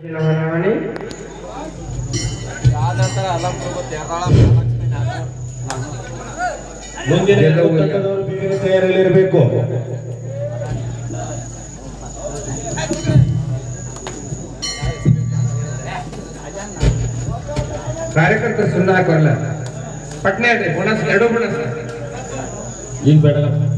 ಮಹಾರಾಣಿ ಮುಂದಿನ ಎರಡು ತಂಡದವರು ಬೇಗನೆ ತಯಾರಿಯಲ್ಲಿರಬೇಕು ಕಾರ್ಯಕರ್ತರು ಸುಳ್ಳು ಹಾಕೋಲ್ಲ ಪಟ್ನೆ ಹೇಳ್ರಿ ಬೋನಸ್ ಎರಡು ಬೋನಸ್ ಈಗ ಬೇಡ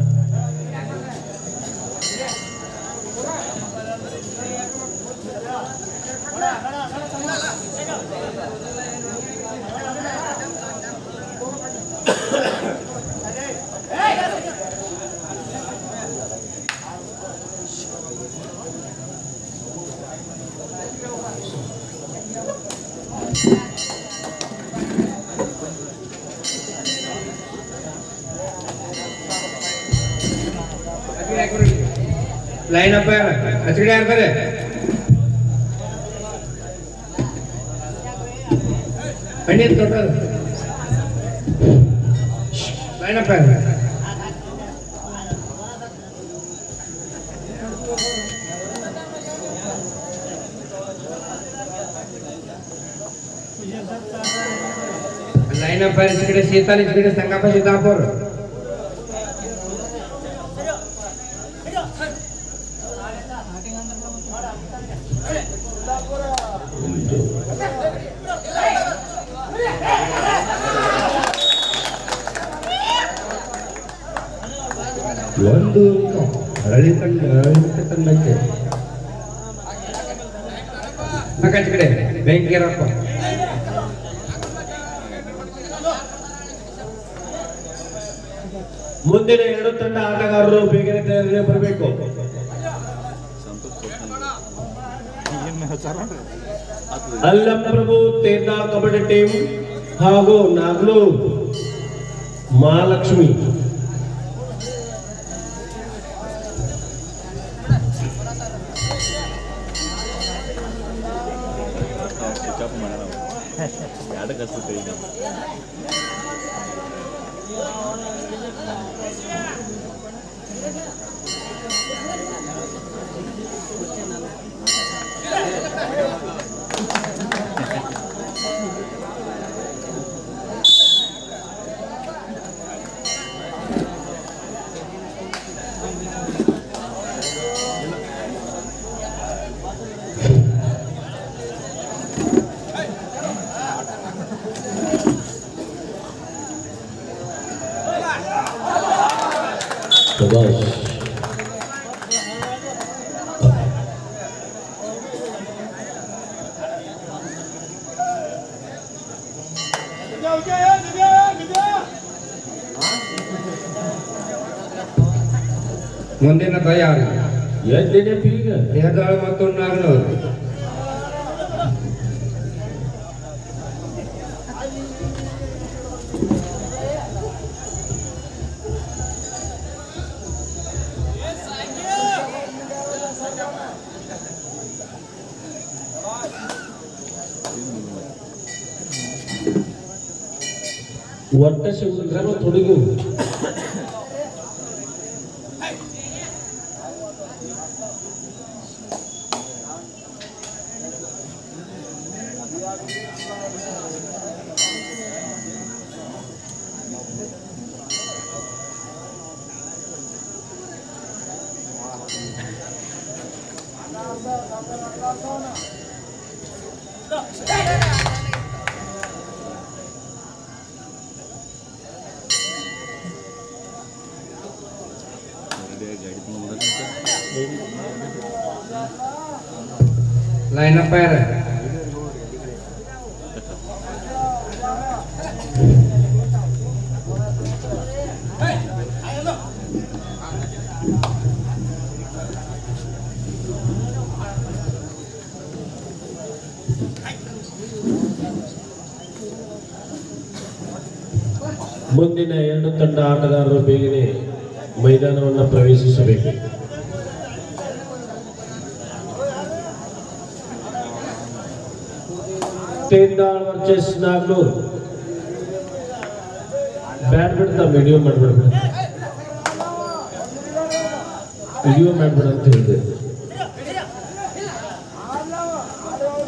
ಲೈನ್ ಅಪ್ ಹಚ್ಕಡೆ ಯಾರ್ತಾರೆ ಹಣ್ಣಿ ದೊಡ್ಡ ಲೈನ್ ಅಪ್ ಲೈನ್ ಅಪ್ ಕಡೆ ಶೀತಾಲ್ ಕಡೆ ಸಂಗಪ್ಪ ಸಿದ್ದಾಪುರ್ ಒಂದು ಹರಳಿ ತಂಡ ಹರಳಿ ತಂಡಕ್ಕೆ ಆಕಾಶ ಕಡೆ ಬೆಂಕಿರಪ್ಪ ಮುಂದಿನ ಎರಡು ತಂಡ ಆಟಗಾರರು ಬೇಗನೆ ತಯಾರಿ ಬರಬೇಕು ಅಲ್ಲಂ ಪ್ರಭು ತೇರ್ನಾ ಕಬಡ್ಡಿ ಟೀಮ್ ಹಾಗೂ ನಾಗಲೂರ್ ಮಹಾಲಕ್ಷ್ಮಿ ಎರಡು ಕಸ್ತೈತೆ ಈಗ ಶಬಾಷ್ ಮುಂದಿನ ತಯಾರಿ ಎದ್ದಿದೆ ಈಗ ದೇಹದಾಳು ಮತ್ತು ನಾಗನೂರು ಒಟ್ಟ ಶಿವಗ್ರಾಮ ತೊಡಗು ಗಾಡಿ ತುಂಬ ಲೈನ್ ಅಪ್ ಯಾರ ಮುಂದಿನ ಎರಡು ತಂಡ ಆಟಗಾರರು ಬೇಗನೆ ಮೈದಾನವನ್ನು ಪ್ರವೇಶಿಸಬೇಕು ತೇಂದಾಳ್ ವರ್ಚಸ್ ನಾಗ್ನೂರ್ ಬ್ಯಾಟ್ ಬಿಡ್ತಾ ವಿಡಿಯೋ ಮಾಡ್ಬಿಡ್ಬೇಡ ವಿಡಿಯೋ ಮಾಡ್ಬೇಡ ಅಂತ ಹೇಳಿದೆ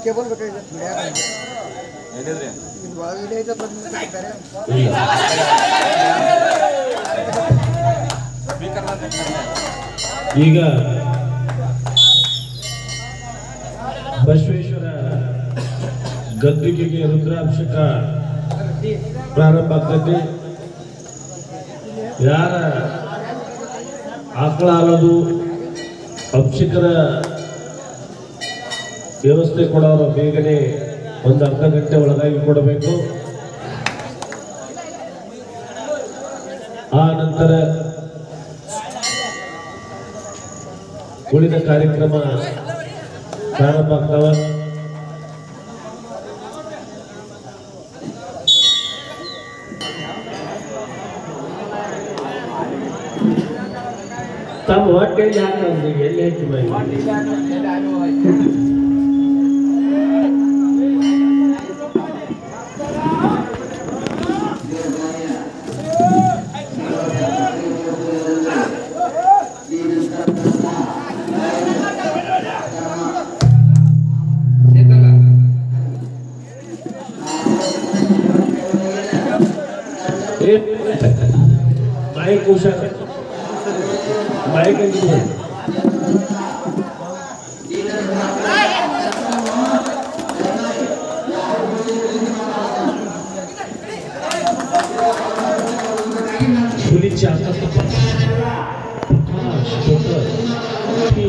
ಕೇಬಲ್ ಬೇಕಾಗಿದೆ ಇದು ಭಾಳ ವಿಡಿಯೋ ಐತೆ ಬಂದು ಬೇರೆ ಈಗ ಬಸವೇಶ್ವರ ಗದ್ದುಗೆಗೆ ರುದ್ರಾಭಿಷೇಕ ಪ್ರಾರಂಭ ಆಗ್ತೈತಿ ಯಾರ ಆಕಳ ಹಾಲದು ಅಭಿಷೇಕದ ವ್ಯವಸ್ಥೆ ಕೊಡೋರು ಬೇಗನೆ ಒಂದು ಅರ್ಧ ಗಂಟೆ ಒಳಗಾಗಿ ಕೊಡಬೇಕು ಆ ನಂತರ ಉಳಿದ ಕಾರ್ಯಕ್ರಮ ಪ್ರಾರಂಭ ಆಗ್ತಾವ ತಮ್ಮ ಹೊಟ್ಟೆಯಲ್ಲಿ ಹಾಕಂದ್ರೆ ಎಲ್ಲಿ ಹೆಚ್ಚು ಮೈ ಶೀತಲ ಏ ಮೈಕ್ ಹುಷಾರ ಮೈಕ್ ಅಂತಿದೆ ಹುಲಿ ಚಾಕಪ್ಪ ಪ್ರಕಾಶ್ ಡಾಕ್ಟರ್ ಪಿ.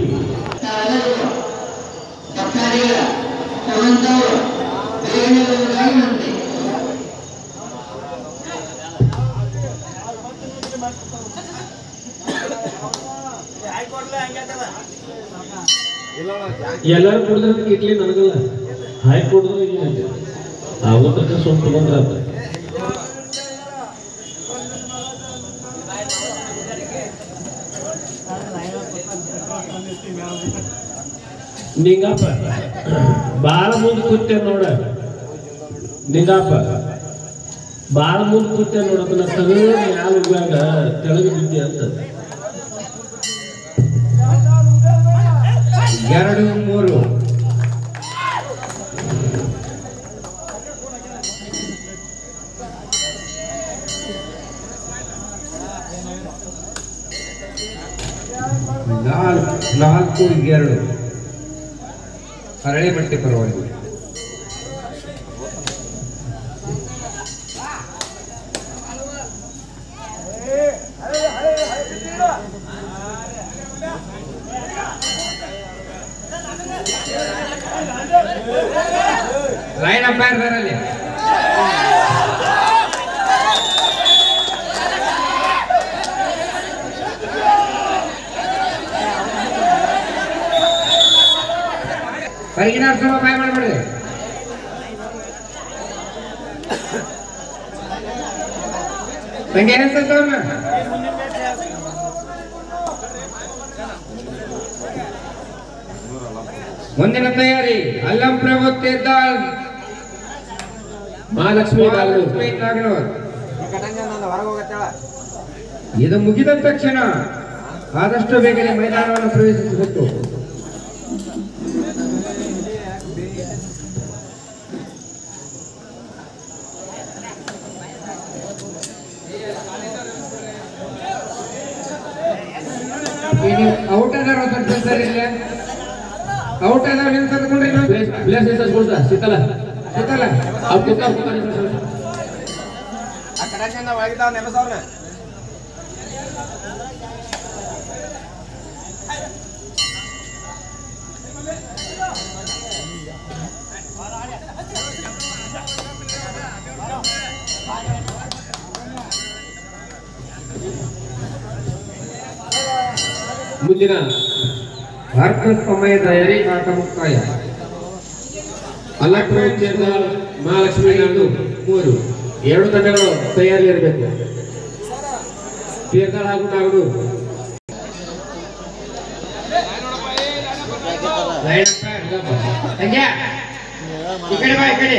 ಎಲ್ಲರೂ ಕುಡಿದ್ರೆ ಇಡ್ಲಿ ನನಗಲ್ಲ ಹಾಕಿ ಕುಡಿದ್ರೆ ಏನಂತೆ ಆಗೋದಕ್ಕೆ ಸ್ವಲ್ಪ ತಗೊಂಡ್ರೆ ಆತ ನಿಂಗಪ್ಪ ಬಾಳ ಮುಂದೆ ಕೂತೆ ನೋಡ ನಿಂಗಪ್ಪ ಬಾಳ ಮುಂದೆ ಕೂತೆ ನೋಡದನ್ನ ತಗದು ಮ್ಯಾಲ ಉಗ್ಯಾಗ ತೆಳಗ ಬಿದ್ದಿ ಅಂತ ಎರಡು ಮೂರು ನಾಲ್ಕು ನಾಲ್ಕು ಎರಡು ಹರಳಿ ಬಟ್ಟೆ ಪರವಾಗಿ ಲೈನ್ ಅಂಪೈರ್ ಅಲ್ಲಿ ಹೊರಗಿನ ಸ್ವಲ್ಪ ಬಾಯ್ ಮಾಡ್ಬಿಡ್ರಿ ತಂಗಿ ಏನಿಸ್ತವ್ರನ್ನ ಮುಂದಿನ ತಯಾರಿ ಅಲ್ಲಂ ಪ್ರಭು ತೇದ್ದಾಳ್ ಮಹಾಲಕ್ಷ್ಮಿ ಬಾಗ್ಲು. ಮಹಾಲಕ್ಷ್ಮಿ ನಾಗನೂರ್. ಇದು ಮುಗಿದ ತಕ್ಷಣ ಆದಷ್ಟು ಬೇಗನೆ ಮೈದಾನವನ್ನು ಪ್ರವೇಶಿಸಬೇಕು ಔಟ್ ಅದಾರ ಸರ್ ಇಲ್ಲ ಔಟ್ ಅದಾರ ನಿಮ್ ತಗೊಂಡ್ರಿ ಪ್ಲೇಸ್ ಪ್ಲೇಸ್ ಹೆಸರು ಕೊಡ್ತಾ ಸಿಕ್ಕಲ್ಲ ಗೊತ್ತಲ್ಲ ಅವ್ರು ಕೂತಾವ್ ಕೂತಾವ್ ಹೆಸರು. ಮುಂದಿನ ಭಾರತ ಸಮಯ ತಯಾರಿ ಆಟ ಮುಕ್ತಾಯ ಅಲ್ಲಪ್ಪ ಚೇರ್ದಾಳ್ ಮಹಾಲಕ್ಷ್ಮಿ ನಾಡು ಮೂರು ಎರಡು ತಂಡಗಳು ತಯಾರಿ ಇರಬೇಕು ತೀರ್ಥಾಳ ಹಾಗೂ ನಾಗಡು ತಂಗ್ಯ ಈ ಕಡೆ ಬಾ ಈ ಕಡೆ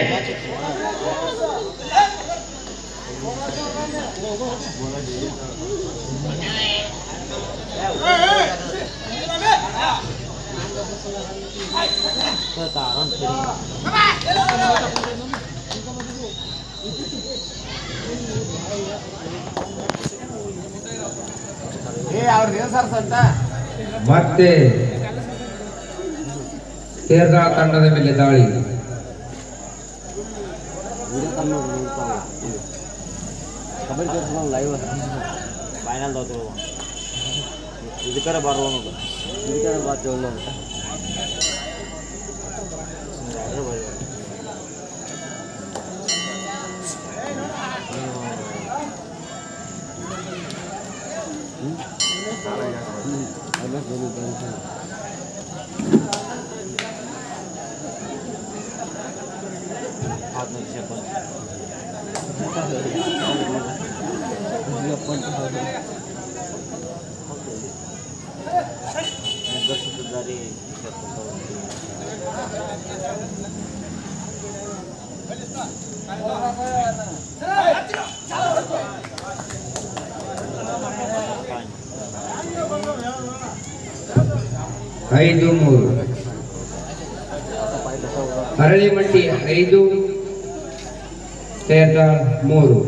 ಏ ಅವ್ರದ್ದು ಏನು ಸರ್ ಸಂತ ಮತ್ತೆ ತೇರ್ದ ತಂಡದ ಮೇಲೆ ದಾಳಿ ಕಬಡ್ಡಿ ತೋರಿಸ್ಕೊಂಡು ಲೈವ್ ಫೈನಲ್ ಹೋಗ್ತೀವಿ ಇದಕ್ಕಾರ ಬರುವ ಇದಕ್ಕಾರ ಬಾತ್ ಹೇಳೋ ಅಂತ ದಾರಿ ಐದು ಮೂರು ಅರಳಿಮಟ್ಟಿ ಐದು ತೇರ್ದ ಮೂರು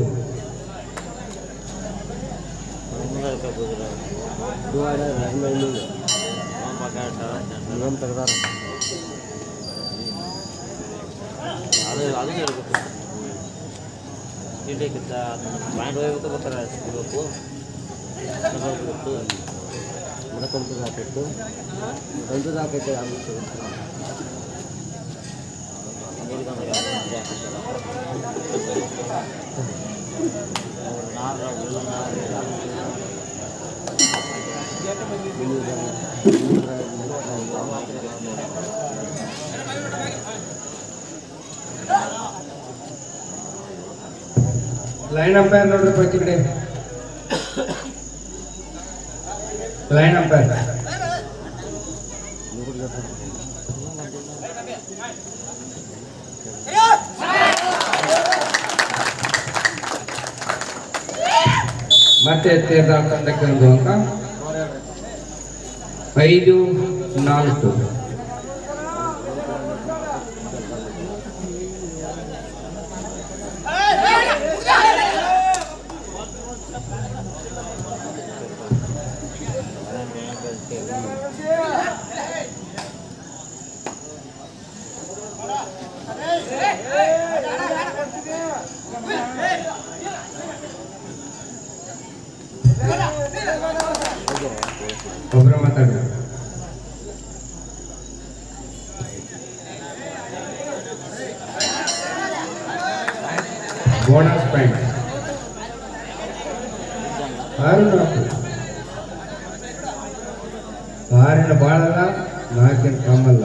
ಅದು ಅದು ಹೇಳ್ಬೇಕು ತಿಂಡಿಕ್ಕಿಂತ ಪಾಯಿಂಟ್ ಹೋಗ್ಬೇಕು ಬರ್ತಾರೆ ಸಿಗಬೇಕು ತಗೋಬೇಕು ಮಡಕಂತು ಹಾಕಿತ್ತು ಕಂತು ಹಾಕೈತೆ ಆಗುತ್ತೆ ಲೈನ್ ಅಂಪೈರ್ ನೋಡ್ರಿ ಪ್ರತಿ ಕಡೆ ಲೈನ್ ಅಂಪೈರ್ ಮತ್ತೆ ತೇರ್ದ ತಂಡಕ್ಕೆ ಒಂದು ಅಂಕ ಐದು ನಾಲ್ಕು ಒಬ್ಬರ ಮಾತಾಡ್ರಿ ಬೋನಸ್ ಪಾಯಿಂಟ್ ಆರು ನಾಲ್ಕು ಆರಿನ ಬಾಳಲ್ಲ ನಾಲ್ಕಿನ ಕಮ್ಮಲ್ಲ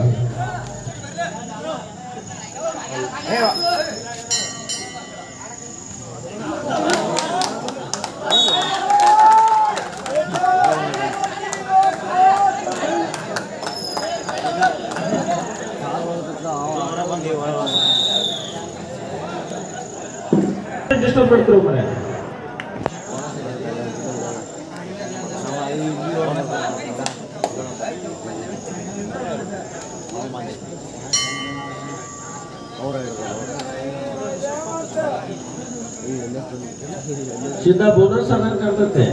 ಡಿಸ್ಟರ್ಬ್ ಮಾಡ್ತಿರೋ ಮನೆ सीधा ಬೋನಸ್ ಅನ್ನಂಗ್ ಕಾಣ್ತೈತೆ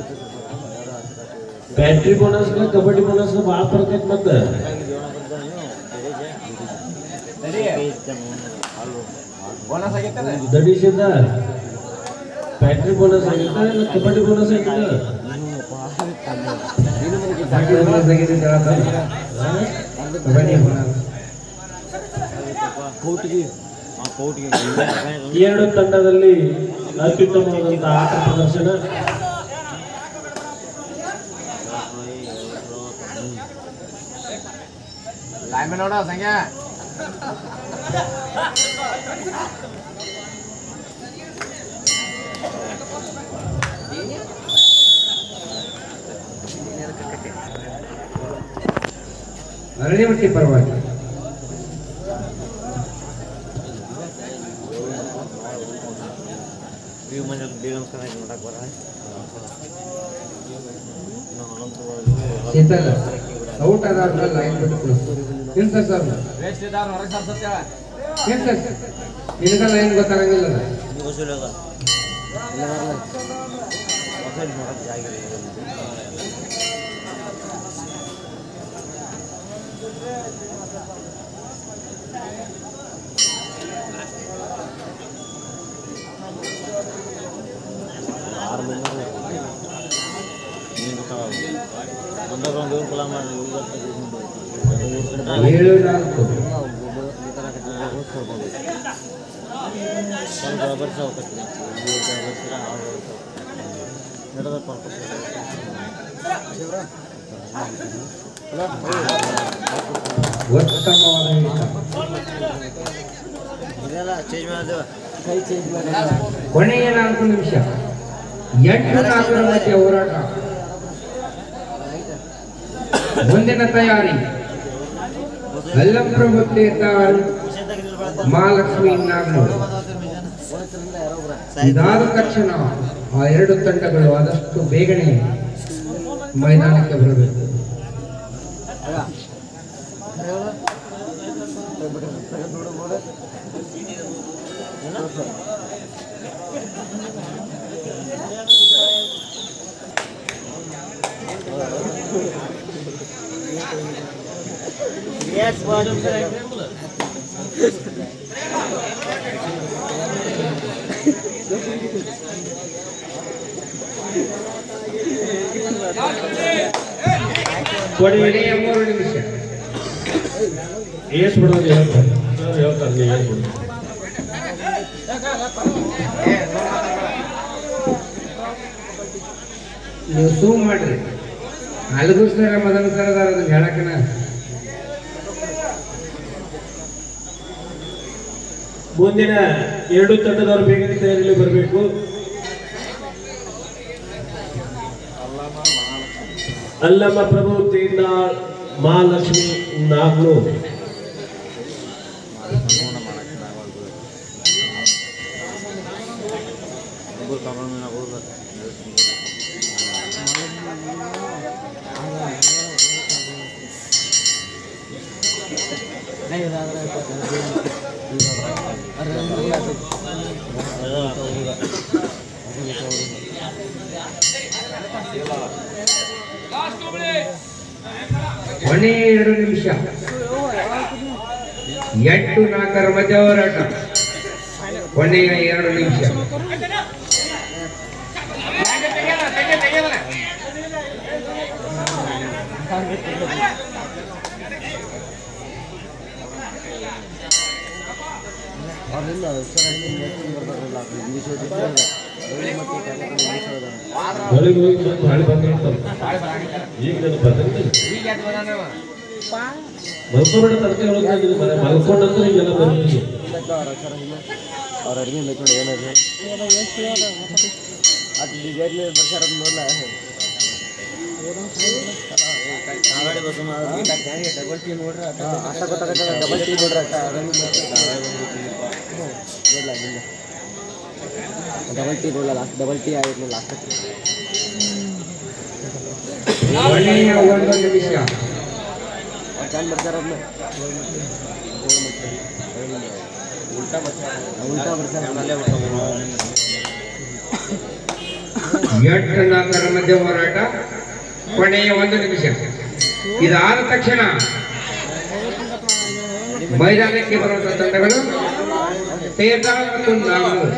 ಬ್ಯಾಟ್ರಿ ಬೋನಸ್ ಕಬಡ್ಡಿ ಬೋನಸ್ ಭಾಳ ಬರ್ತೈತೆ ಮತ್ತೆ ಬೋನಸ್ ಆಗೈತೆ ದಡಿ ಸೀದಾ ಬ್ಯಾಟ್ರಿ ಬೋನಸ್ ಆಗಿತ್ತ ಇಲ್ಲ ಕಬಡ್ಡಿ ಬೋನಸ್ ಆಗಿತ್ತ ಬಾಕಿ ಬೋನಸ್ ಆಗಿದೆ ಅಂತ ಹೇಳ್ತಾರೆ. ಕಬಡ್ಡಿ ಬೋನಸ್. ಕೋಟಿಗೆ ಆ ಕೋಟಿಗೆ ಎರಡು ತಂಡದಲ್ಲಿ ಅತ್ಯುತ್ತಮವಾದಂತಹ ಆಟ ಪ್ರದರ್ಶನ ಲೈನ್ ನೋಡ ಸಂಖ್ಯಾ ಅರಳಿಮಟ್ಟಿ ಪರವಾಗಿ ವ್ಯೂ ಮಂದಿ ಬೇಗ ನೋಡಕ್ ಬರ ಶೀತಲ್ ಔಟ್ ಅದಾದ್ಮೇಲೆ ಲೈನ್ ಬಿಟ್ಟು ಏನ್ ಸರ್ ಸರ್ ವೇಸ್ಟ್ ಇದ್ದಾರ ಹೊರಗೆ ಸರ್ಸತ್ಯ ಏನ್ ಸರ್ ನಿನಗ ಲೈನ್ ಗೊತ್ತಾಗಂಗಿಲ್ಲ ಅದ? ಇದು ವಸೂಲಿ ಅದ ಇಲ್ಲ ಬರಲ್ಲ ವಸೂಲಿ ಮಾಡೋದು ಜಾಗ ಇದೆ. ಆರು ಮಂದಿ ನೀನು ಗೊತ್ತಾಗಲ್ಲ ಒಂದಾಗ ಒಂದು ಊರು ಕುಲ ಮಾಡಿ ಊರು ಬರ್ತದೆ, ಊರು ಕಡೆ ಏಳು ನಾಲ್ಕು ಉತ್ತಮವಾದ ಹಿಡಿತ. ಕೊನೆಯ ನಾಲ್ಕು ನಿಮಿಷ ಎಂಟು ನಾಲ್ಕರ ಮಧ್ಯೆ ಹೋರಾಟ ಮುಂದಿನ ತಯಾರಿ ಅಲ್ಲಂಪ್ರಭು ತೀರ್ಥಾಳ್ ಮಹಾಲಕ್ಷ್ಮಿ ನಾಗನೂರು ಇದಾದ ತಕ್ಷಣ ಆ ಎರಡು ತಂಡಗಳು ಆದಷ್ಟು ಬೇಗನೆ ಮೈದಾನಕ್ಕೆ ಬರಬೇಕು ಕೊನೆಯ ಮೂರು ನಿಮಿಷ ಏಸ್ ಬಿಡೋದು ಹೇಳ್ತಾರೆ ಸರ್ ಹೇಳ್ತಾರೆ ನೀವು ಏಸ್ ಬಿಡೋದು ನೀವು ಸೂಮ್ ಮಾಡ್ರಿ ಅಲ್ಗೂ ಸರ ಮದನ ಸರ್ ಅದಾರ ಅದನ್ನ ಹೇಳಕ್ಕನ ಮುಂದಿನ ಎರಡು ತಂಡದವರು ಬೇಗನೆ ತಯಾರಿಯಲ್ಲಿ ಬರಬೇಕು ಅಲ್ಲಮ್ಮ ಪ್ರಭು ತೀರ್ನಾಳ್ ಮಹಾಲಕ್ಷ್ಮಿ ನಾಗ್ನೂರ್ ಕೊನೆಯ ಎರಡು ನಿಮಿಷ ಎಂಟು ನಾಲ್ಕರ ಮಧ್ಯ ಹೋರಾಟ ಕೊನೆಯ ಎರಡು ನಿಮಿಷ ಹೊಳಿಗೆ ಹೋಗಿ ಬಂದು ಹಾಳಿ ಬಂದಿರ್ತಾರೆ ಈಗ ನಾನು ಬಂದಿರ್ತೀನಿ ಮಲ್ಕೋಬೇಡ ತನಕ ಹೇಳೋದು ಮನೆ ಮಲ್ಕೊಂಡಂದ್ರೆ ಈಗೆಲ್ಲ ಬರ್ತೀನಿ ಅವ್ರ ಅಡಿಗೆ ಮೇಯ್ಕೊಂಡು ಏನಾದ್ರು ಅದು ಡಿಸೈನ್ ಬರ್ಸಾರ ನೋಡಲ್ಲ ಡಬಲ್ ಟೀ ನೋಡ್ರಿ ಅಷ್ಟ ಗೊತ್ತಾಗತ್ತೆ ಡಬಲ್ ಟೀ ನೋಡ್ರಿ ಅಷ್ಟ ಡಬಲ್ ಟೀ ನೋಡಲ್ಲ ಲಾಸ್ಟ್ ಡಬಲ್ ಟೀ ಆಗಿರ್ಲಿ ಲಾಸ್ಟ್ ಕೊನೆಯ ಒಂದು ನಿಮಿಷ ಚಂದ ಬರ್ತಾರ ಅದನ್ನ ಉಲ್ಟಾ ಬರ್ತಾರ ಉಲ್ಟಾ ಬರ್ತಾರ ಅಲ್ಲೇ ಎಂಟು ನಾಲ್ಕರ ಮಧ್ಯ ಹೋರಾಟ ಕೊನೆಯ ಒಂದು ನಿಮಿಷ ಇದಾದ ತಕ್ಷಣ ಮೈದಾನಕ್ಕೆ ಬರುವಂತಹ ತಂಡಗಳು ತೇರ್ದಾಳ್ ಮತ್ತು ನಾಗನೂರು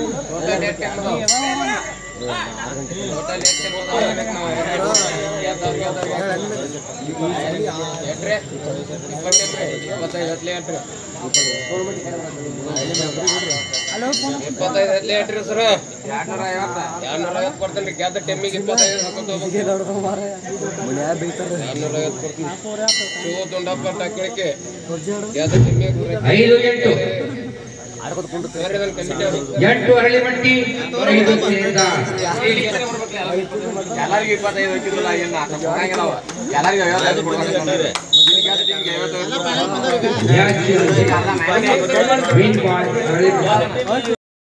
ಇಪ್ಪತ್ತೈದು ಲೀಟ್ರ್ ಸರ್ ಎರಡ್ನೂರ ಐವತ್ತು ಎರಡ್ನೂರ ಐವತ್ತು ಕೊಡ್ತೇನೆ ಗೆದ್ದ ಟೆಮ್ಮಿಗೆ ಇಪ್ಪತ್ತೈದು ಹಾಕೊಂಡು ಮನ್ಯಾಗ ಬೈತಾರ ಎರಡ್ನೂರ ಐವತ್ತು ಕೊಡ್ತೀನಿ ಶಿವ ದುಂಡಪ್ಪ ಟಕ್ಕಳಿಕೆ ಗೆದ್ದ ಟೆಮ್ಮಿಗೆ ಐದು ಎಂಟು ಆಡ್ಕೊತ ಕುಂಡು ಕಮಿಟಿ ಅವರು ಎಂಟು ಅರಳಿಮಟ್ಟಿ ಐದು ತೇರ್ದಾಳ್ ಎಲ್ಲರಿಗೂ ಇಪ್ಪತ್ತೈದು ಹಾಕಿದ್ರಲ್ಲ ಏನ ಎಲ್ಲರಿಗೂ ಐವತ್ತೈದು ಕೊಡ್ತಾರೆ ಯಾಜ್ಯ ವಿನ್ ಬಾಲ್ ಅರಳಿಮಟ್ಟಿ